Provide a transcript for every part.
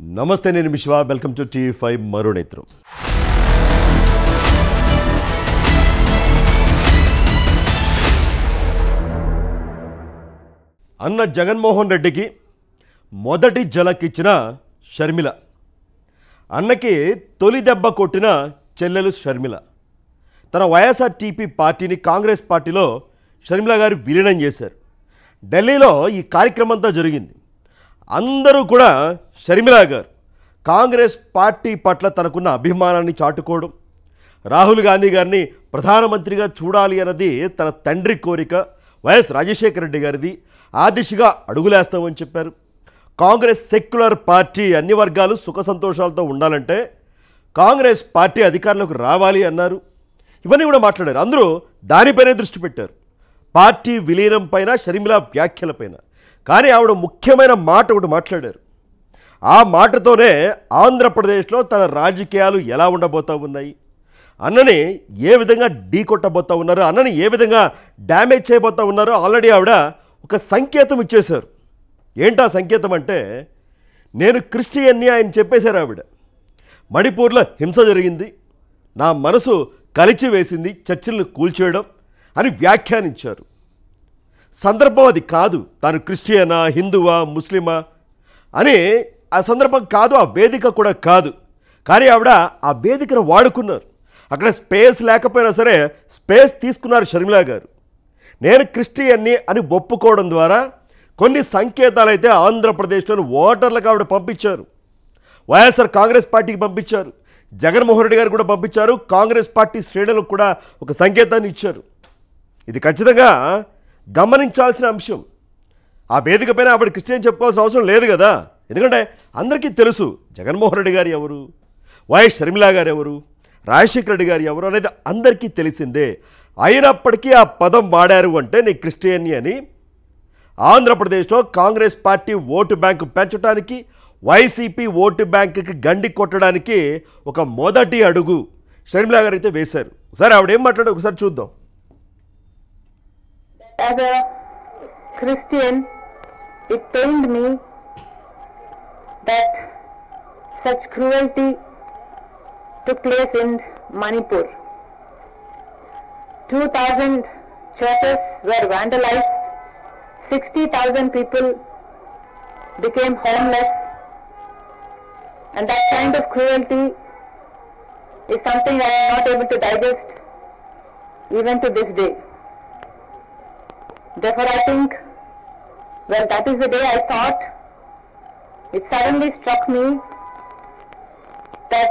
నమస్తే నేను విశ్వ వెల్కమ్ టు టీవీ ఫైవ్ మరో నేత్రం అన్న జగన్మోహన్ రెడ్డికి మొదటి జలకిచ్చిన షర్మిల అన్నకి తొలి దెబ్బ కొట్టిన చెల్లెలు షర్మిల తన వైఎస్ఆర్టీపీ పార్టీని కాంగ్రెస్ పార్టీలో షర్మిల గారు విలీనం చేశారు ఢిల్లీలో ఈ కార్యక్రమం అంతా జరిగింది అందరూ కూడా షర్మిల గారు కాంగ్రెస్ పార్టీ పట్ల తనకున్న అభిమానాన్ని చాటుకోవడం రాహుల్ గాంధీ గారిని ప్రధానమంత్రిగా చూడాలి అన్నది తన తండ్రి కోరిక వైఎస్ రాజశేఖర రెడ్డి గారిది ఆ దిశగా అడుగులేస్తామని చెప్పారు కాంగ్రెస్ సెక్యులర్ పార్టీ అన్ని వర్గాలు సుఖ సంతోషాలతో ఉండాలంటే కాంగ్రెస్ పార్టీ అధికారంలోకి రావాలి అన్నారు ఇవన్నీ కూడా మాట్లాడారు అందరూ దానిపైనే దృష్టి పెట్టారు పార్టీ విలీనం పైన షర్మిల వ్యాఖ్యలపైన కానీ ఆవిడ ముఖ్యమైన మాట ఒకటి మాట్లాడారు ఆ మాటతోనే ఆంధ్రప్రదేశ్లో తన రాజకీయాలు ఎలా ఉండబోతా ఉన్నాయి అన్నని ఏ విధంగా ఢీ కొట్టబోతా ఉన్నారు అన్నని ఏ విధంగా డ్యామేజ్ చేయబోతా ఉన్నారో ఆల్రెడీ ఆవిడ ఒక సంకేతం ఇచ్చేశారు ఏంటా సంకేతం అంటే నేను క్రిస్టియన్ని ఆయన చెప్పేశారు ఆవిడ మణిపూర్లో హింస జరిగింది నా మనసు కలిచి వేసింది చర్చిలను కూల్చేయడం అని వ్యాఖ్యానించారు సందర్భం అది కాదు తాను క్రిస్టియనా హిందువా ముస్లిమా అని ఆ సందర్భం కాదు ఆ వేదిక కూడా కాదు కానీ ఆవిడ ఆ వేదికను వాడుకున్నారు అక్కడ స్పేస్ లేకపోయినా సరే స్పేస్ తీసుకున్నారు షర్మిల గారు నేను క్రిస్టియన్ని అని ఒప్పుకోవడం ద్వారా కొన్ని సంకేతాలు అయితే ఆంధ్రప్రదేశ్లోని ఓటర్లకు ఆవిడ పంపించారు వైఎస్ఆర్ కాంగ్రెస్ పార్టీకి పంపించారు జగన్మోహన్ రెడ్డి గారు కూడా పంపించారు కాంగ్రెస్ పార్టీ శ్రేణులకు కూడా ఒక సంకేతాన్ని ఇచ్చారు ఇది ఖచ్చితంగా గమనించాల్సిన అంశం ఆ వేదిక పైన ఆవిడ క్రిస్టియన్ చెప్పుకోవాల్సిన అవసరం లేదు కదా ఎందుకంటే అందరికీ తెలుసు జగన్మోహన్ రెడ్డి గారు ఎవరు వైఎస్ షర్మిల గారు ఎవరు రాజశేఖర రెడ్డి గారు ఎవరు అనేది అందరికీ తెలిసిందే అయినప్పటికీ ఆ పదం వాడారు అంటే నేను క్రిస్టియన్ని అని ఆంధ్రప్రదేశ్లో కాంగ్రెస్ పార్టీ ఓటు బ్యాంకు పెంచడానికి వైసీపీ ఓటు బ్యాంకుకి గండి కొట్టడానికి ఒక మొదటి అడుగు షర్మిల గారు అయితే వేశారు సరే ఆవిడ ఏం మాట్లాడో ఒకసారి చూద్దాం as a Christian, it pained me that such cruelty took place in Manipur. 2,000 churches were vandalized, 60,000 people became homeless, and that kind of cruelty is something I am not able to digest even to this day. Therefore, I think, well, that is the day I thought, it suddenly struck me that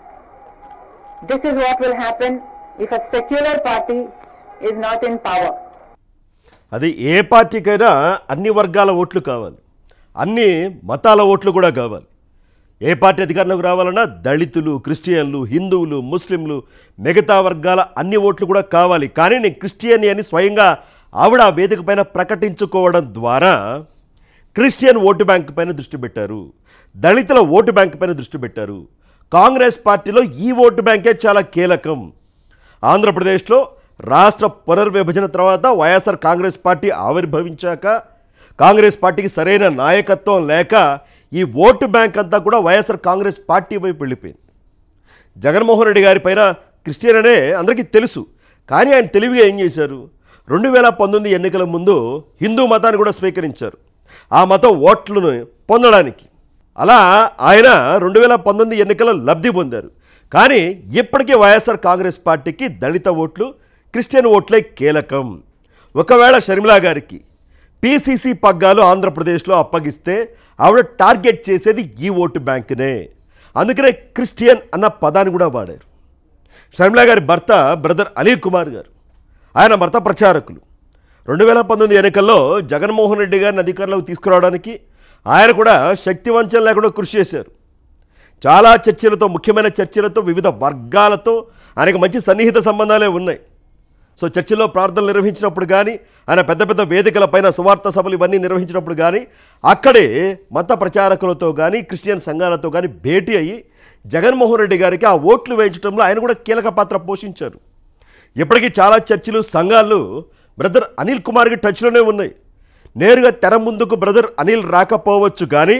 this is what will happen if a secular party is not in power. అది ఏ పార్టీకైనా అన్ని వర్గాల ఓట్లు కావాలి అన్ని మతాల ఓట్లు కూడా కావాలి ఏ పార్టీ అధికారంలోకి రావాలన్నా దళితులు క్రిస్టియన్లు హిందువులు ముస్లింలు మిగతా వర్గాల అన్ని ఓట్లు కూడా కావాలి కానీ నేను క్రిస్టియన్ అని స్వయంగా ఆవిడ ఆ వేదిక పైన ప్రకటించుకోవడం ద్వారా క్రిస్టియన్ ఓటు బ్యాంక్ పైన దృష్టి పెట్టారు దళితుల ఓటు బ్యాంక్ పైన దృష్టి పెట్టారు కాంగ్రెస్ పార్టీలో ఈ ఓటు బ్యాంకే చాలా కీలకం ఆంధ్రప్రదేశ్లో రాష్ట్ర పునర్విభజన తర్వాత వైఎస్ఆర్ కాంగ్రెస్ పార్టీ ఆవిర్భవించాక కాంగ్రెస్ పార్టీకి సరైన నాయకత్వం లేక ఈ ఓటు బ్యాంక్ అంతా కూడా వైఎస్ఆర్ కాంగ్రెస్ పార్టీ వైపు వెళ్ళిపోయింది జగన్మోహన్ రెడ్డి గారి పైన క్రిస్టియన్ అనే అందరికీ తెలుసు కానీ ఆయన తెలివిగా ఏం చేశారు రెండు వేల పంతొమ్మిది ఎన్నికల ముందు హిందూ మతాన్ని కూడా స్వీకరించారు ఆ మతం ఓట్లను పొందడానికి అలా ఆయన రెండు వేల పంతొమ్మిది ఎన్నికల్లో లబ్ధి పొందారు కానీ ఇప్పటికీ వైఎస్ఆర్ కాంగ్రెస్ పార్టీకి దళిత ఓట్లు క్రిస్టియన్ ఓట్లే కీలకం ఒకవేళ షర్మిలా గారికి పీసీసీ పగ్గాలు ఆంధ్రప్రదేశ్లో అప్పగిస్తే ఆవిడ టార్గెట్ చేసేది ఈ ఓటు బ్యాంకునే అందుకనే క్రిస్టియన్ అన్న పదాన్ని కూడా వాడారు షర్మిలా గారి భర్త బ్రదర్ అనిల్ కుమార్ గారు ఆయన భర్త ప్రచారకులు రెండు వేల పంతొమ్మిది ఎన్నికల్లో జగన్మోహన్ రెడ్డి గారిని అధికారంలోకి తీసుకురావడానికి ఆయన కూడా శక్తివంచన లేకుండా కృషి చేశారు చాలా చర్చలతో ముఖ్యమైన చర్చలతో వివిధ వర్గాలతో ఆయనకు మంచి సన్నిహిత సంబంధాలే ఉన్నాయి సో చర్చిలో ప్రార్థనలు నిర్వహించినప్పుడు కానీ ఆయన పెద్ద పెద్ద వేదికల పైన సువార్త సభలు ఇవన్నీ నిర్వహించినప్పుడు కానీ అక్కడే మత ప్రచారకులతో కానీ క్రిస్టియన్ సంఘాలతో కానీ భేటీ అయ్యి జగన్మోహన్ రెడ్డి గారికి ఆ ఓట్లు వేయించడంలో ఆయన కూడా కీలక పాత్ర పోషించారు ఇప్పటికీ చాలా చర్చిలు సంఘాలు బ్రదర్ అనిల్ కుమార్కి టచ్లోనే ఉన్నాయి నేరుగా తెర ముందుకు బ్రదర్ అనిల్ రాకపోవచ్చు కానీ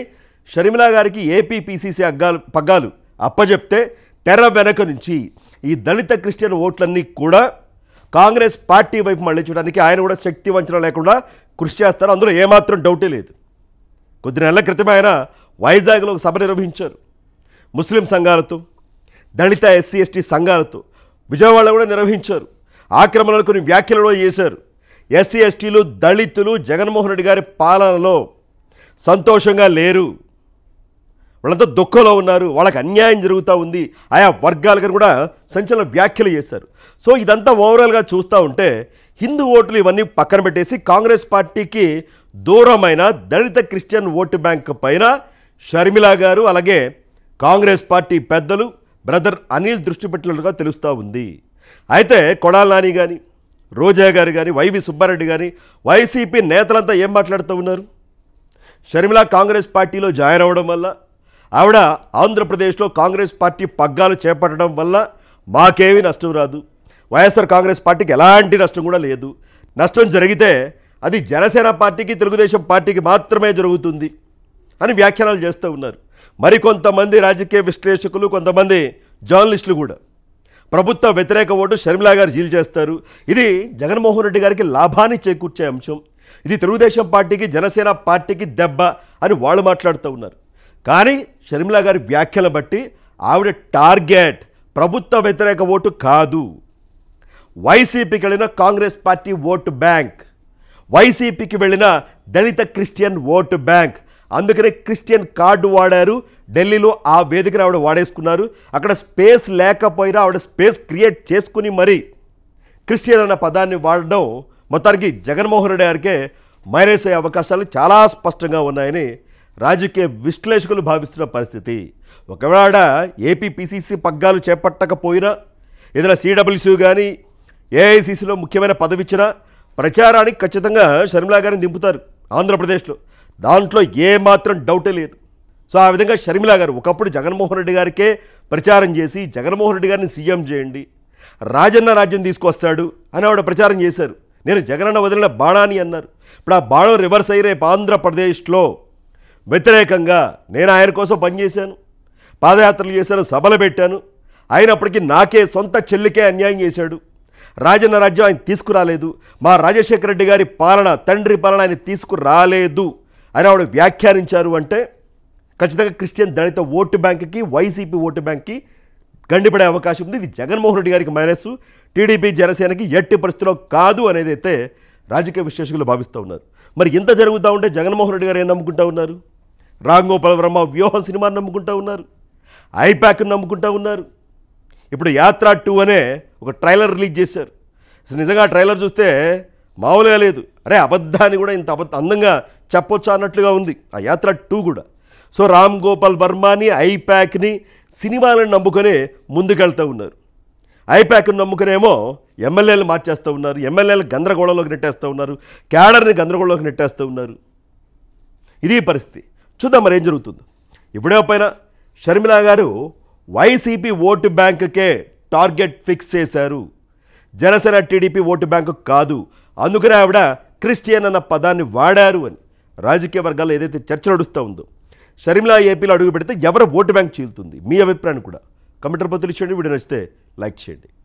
షర్మిలా గారికి ఏపీ పీసీసీ అగ్గాలు పగ్గాలు అప్పజెప్తే తెర వెనక నుంచి ఈ దళిత క్రిస్టియన్ ఓట్లన్నీ కూడా కాంగ్రెస్ పార్టీ వైపు మళ్ళించడానికి ఆయన కూడా శక్తి వంచన లేకుండా కృషి చేస్తారు అందులో ఏమాత్రం డౌటే లేదు కొద్ది నెలల క్రితమే ఆయన వైజాగ్లో ఒక సభ నిర్వహించారు ముస్లిం సంఘాలతో దళిత ఎస్సీ ఎస్టీ సంఘాలతో విజయవాడలో కూడా నిర్వహించారు ఆక్రమణలు కొన్ని వ్యాఖ్యలు కూడా చేశారు ఎస్సీ ఎస్టీలు దళితులు జగన్మోహన్ రెడ్డి గారి పాలనలో సంతోషంగా లేరు వాళ్ళంతా దుఃఖంలో ఉన్నారు వాళ్ళకి అన్యాయం జరుగుతూ ఉంది ఆయా వర్గాలకు కూడా సంచలన వ్యాఖ్యలు చేశారు సో ఇదంతా ఓవరాల్గా చూస్తూ ఉంటే హిందూ ఓట్లు ఇవన్నీ పక్కన పెట్టేసి కాంగ్రెస్ పార్టీకి దూరమైన దళిత క్రిస్టియన్ ఓటు బ్యాంక్ పైన షర్మిలా గారు అలాగే కాంగ్రెస్ పార్టీ పెద్దలు బ్రదర్ అనిల్ దృష్టి పెట్టినట్లుగా తెలుస్తూ ఉంది అయితే కొడాల నాని కానీ రోజా గారు కానీ వైవి సుబ్బారెడ్డి కానీ వైసీపీ నేతలంతా ఏం మాట్లాడుతూ ఉన్నారు షర్మిల కాంగ్రెస్ పార్టీలో జాయిన్ అవ్వడం వల్ల ఆవిడ ఆంధ్రప్రదేశ్లో కాంగ్రెస్ పార్టీ పగ్గాలు చేపట్టడం వల్ల మాకేమీ నష్టం రాదు వైఎస్ఆర్ కాంగ్రెస్ పార్టీకి ఎలాంటి నష్టం కూడా లేదు నష్టం జరిగితే అది జనసేన పార్టీకి తెలుగుదేశం పార్టీకి మాత్రమే జరుగుతుంది అని వ్యాఖ్యానాలు చేస్తూ ఉన్నారు మరికొంతమంది రాజకీయ విశ్లేషకులు కొంతమంది జర్నలిస్టులు కూడా ప్రభుత్వ వ్యతిరేక ఓటు షర్మిలా గారు జీలు చేస్తారు ఇది జగన్మోహన్ రెడ్డి గారికి లాభాన్ని చేకూర్చే అంశం ఇది తెలుగుదేశం పార్టీకి జనసేన పార్టీకి దెబ్బ అని వాళ్ళు మాట్లాడుతూ ఉన్నారు కానీ షర్మిలా గారి వ్యాఖ్యలు బట్టి ఆవిడ టార్గెట్ ప్రభుత్వ వ్యతిరేక ఓటు కాదు వైసీపీకి వెళ్ళిన కాంగ్రెస్ పార్టీ ఓటు బ్యాంక్ వైసీపీకి వెళ్ళిన దళిత క్రిస్టియన్ ఓటు బ్యాంక్ అందుకనే క్రిస్టియన్ కార్డు వాడారు ఢిల్లీలో ఆ వేదికను ఆవిడ వాడేసుకున్నారు అక్కడ స్పేస్ లేకపోయినా ఆవిడ స్పేస్ క్రియేట్ చేసుకుని మరి క్రిస్టియన్ అన్న పదాన్ని వాడడం మొత్తానికి జగన్మోహన్ రెడ్డి గారికే మైనస్ అయ్యే అవకాశాలు చాలా స్పష్టంగా ఉన్నాయని రాజకీయ విశ్లేషకులు భావిస్తున్న పరిస్థితి ఒకవేళ ఏపీ పిసిసి పగ్గాలు చేపట్టకపోయినా ఏదైనా సిడబ్ల్యూసీ కానీ ఏఐసిసిలో ముఖ్యమైన పదవి ఇచ్చినా ప్రచారానికి ఖచ్చితంగా షర్మిలా గారిని దింపుతారు ఆంధ్రప్రదేశ్లో దాంట్లో ఏమాత్రం డౌటే లేదు సో ఆ విధంగా షర్మిలా గారు ఒకప్పుడు జగన్మోహన్ రెడ్డి గారికే ప్రచారం చేసి జగన్మోహన్ రెడ్డి గారిని సీఎం చేయండి రాజన్న రాజ్యం తీసుకొస్తాడు అని ఆవిడ ప్రచారం చేశారు నేను జగనన్న వదిలిన బాణాని అన్నారు ఇప్పుడు ఆ బాణం రివర్స్ అయ్యి రేపు ఆంధ్రప్రదేశ్లో వ్యతిరేకంగా నేను ఆయన కోసం పనిచేశాను పాదయాత్రలు చేశాను సభలు పెట్టాను అయినప్పటికీ నాకే సొంత చెల్లికే అన్యాయం చేశాడు రాజన్న రాజ్యం ఆయన తీసుకురాలేదు మా రాజశేఖర రెడ్డి గారి పాలన తండ్రి పాలన ఆయన తీసుకురాలేదు అని ఆవిడ వ్యాఖ్యానించారు అంటే ఖచ్చితంగా క్రిస్టియన్ దళిత ఓటు బ్యాంక్కి వైసీపీ ఓటు బ్యాంక్కి గండిపడే అవకాశం ఉంది ఇది జగన్మోహన్ రెడ్డి గారికి మైనస్ టీడీపీ జనసేనకి ఎట్టి పరిస్థితిలో కాదు అనేది అయితే రాజకీయ విశ్లేషకులు భావిస్తూ ఉన్నారు మరి ఇంత జరుగుతూ ఉంటే జగన్మోహన్ రెడ్డి గారు ఏం నమ్ముకుంటా ఉన్నారు రామ్ గోపాల్ వర్మ వ్యూహ సినిమాని నమ్ముకుంటా ఉన్నారు ఐప్యాక్ని నమ్ముకుంటా ఉన్నారు ఇప్పుడు యాత్ర టూ అనే ఒక ట్రైలర్ రిలీజ్ చేశారు అసలు నిజంగా ఆ ట్రైలర్ చూస్తే మామూలుగా లేదు అరే అబద్ధాన్ని కూడా ఇంత అబద్ధ అందంగా చెప్పొచ్చు అన్నట్లుగా ఉంది ఆ యాత్ర టూ కూడా సో రామ్ గోపాల్ వర్మని ఐప్యాక్ని సినిమాలను నమ్ముకొని ముందుకెళ్తూ ఉన్నారు ఐప్యాక్ని నమ్ముకునేమో ఎమ్మెల్యేలు మార్చేస్తూ ఉన్నారు ఎమ్మెల్యేలు గందరగోళంలోకి నెట్టేస్తూ ఉన్నారు క్యాడర్ని గందరగోళంలోకి నెట్టేస్తూ ఉన్నారు ఇది పరిస్థితి చూద్దాం మరి ఏం జరుగుతుందో ఇప్పుడే పైన షర్మిల గారు వైసీపీ ఓటు బ్యాంకుకే టార్గెట్ ఫిక్స్ చేశారు జనసేన టీడీపీ ఓటు బ్యాంకు కాదు అందుకనే ఆవిడ క్రిస్టియన్ అన్న పదాన్ని వాడారు అని రాజకీయ వర్గాల్లో ఏదైతే చర్చ నడుస్తూ ఉందో షర్మిల ఏపీలో అడుగు పెడితే ఎవరు ఓటు బ్యాంక్ చీలుతుంది మీ అభిప్రాయం కూడా కమెంటర్ పత్రులు ఇచ్చేయండి వీడియో నచ్చితే లైక్ చేయండి